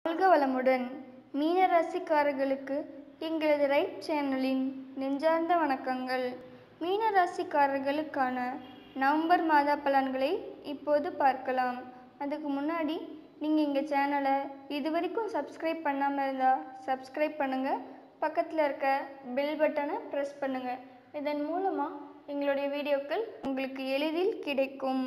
வாழ்க வளமுடன் மீனராசிக்காரர்களுக்கு எங்களது ரைட் சேனலின் நெஞ்சார்ந்த வணக்கங்கள் மீனராசிக்காரர்களுக்கான நவம்பர் மாத பலன்களை இப்போது பார்க்கலாம் அதுக்கு முன்னாடி நீங்கள் எங்கள் சேனலை இது வரைக்கும் சப்ஸ்கிரைப் பண்ணாமல் இருந்தால் சப்ஸ்கிரைப் பண்ணுங்கள் பக்கத்தில் இருக்க பெல் பட்டனை ப்ரெஸ் பண்ணுங்கள் இதன் மூலமாக எங்களுடைய வீடியோக்கள் உங்களுக்கு எளிதில் கிடைக்கும்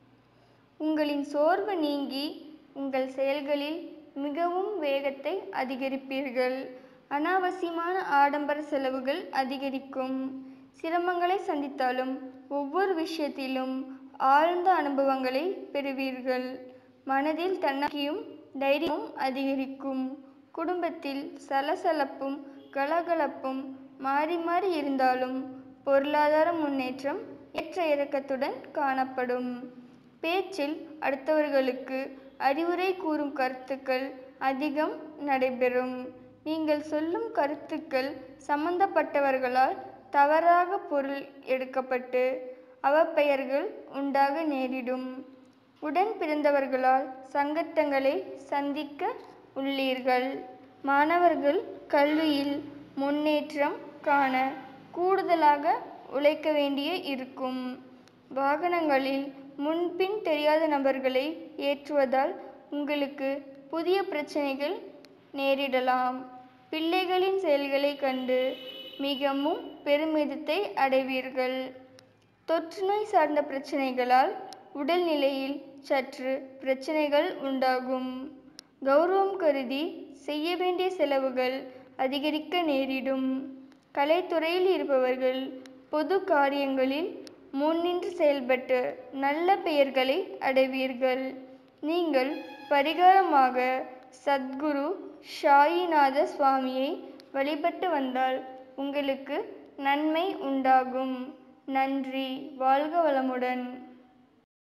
உங்களின் சோர்வு நீங்கி உங்கள் செயல்களில் மிகவும் வேகத்தை அதிகரிப்பீர்கள் அனாவசியமான ஆடம்பர செலவுகள் அதிகரிக்கும் சிரமங்களை சந்தித்தாலும் ஒவ்வொரு விஷயத்திலும் ஆழ்ந்த அனுபவங்களை பெறுவீர்கள் மனதில் தன்னம்பிக்கையும் தைரியமும் அதிகரிக்கும் குடும்பத்தில் சலசலப்பும் கலகலப்பும் மாறி மாறி இருந்தாலும் பொருளாதார முன்னேற்றம் ஏற்ற இறக்கத்துடன் காணப்படும் பேச்சில் அடுத்தவர்களுக்கு அறிவுரை கூறும் கருத்துக்கள் அதிகம் நடைபெறும் நீங்கள் சொல்லும் கருத்துக்கள் சம்பந்தப்பட்டவர்களால் தவறாக பொருள் எடுக்கப்பட்டு அவப்பெயர்கள் உண்டாக நேரிடும் உடன் பிறந்தவர்களால் சங்கட்டங்களை சந்திக்க உள்ளீர்கள் மாணவர்கள் கல்வியில் முன்னேற்றம் காண கூடுதலாக உழைக்க வேண்டிய இருக்கும் வாகனங்களில் முன்பின் தெரியாத நபர்களை ஏற்றுவதால் உங்களுக்கு புதிய பிரச்சனைகள் நேரிடலாம் பிள்ளைகளின் செயல்களை கண்டு மிகவும் பெருமிதத்தை அடைவீர்கள் தொற்றுநோய் சார்ந்த பிரச்சனைகளால் உடல்நிலையில் சற்று பிரச்சனைகள் உண்டாகும் கௌரவம் கருதி செய்ய வேண்டிய செலவுகள் அதிகரிக்க நேரிடும் கலைத்துறையில் இருப்பவர்கள் பொது காரியங்களில் முன்னின்று செயல்பட்டு நல்ல பெயர்களை அடைவீர்கள் நீங்கள் பரிகாரமாக சத்குரு ஷாயிநாத சுவாமியை வழிபட்டு வந்தால் உங்களுக்கு நன்மை உண்டாகும் நன்றி வாழ்க வளமுடன்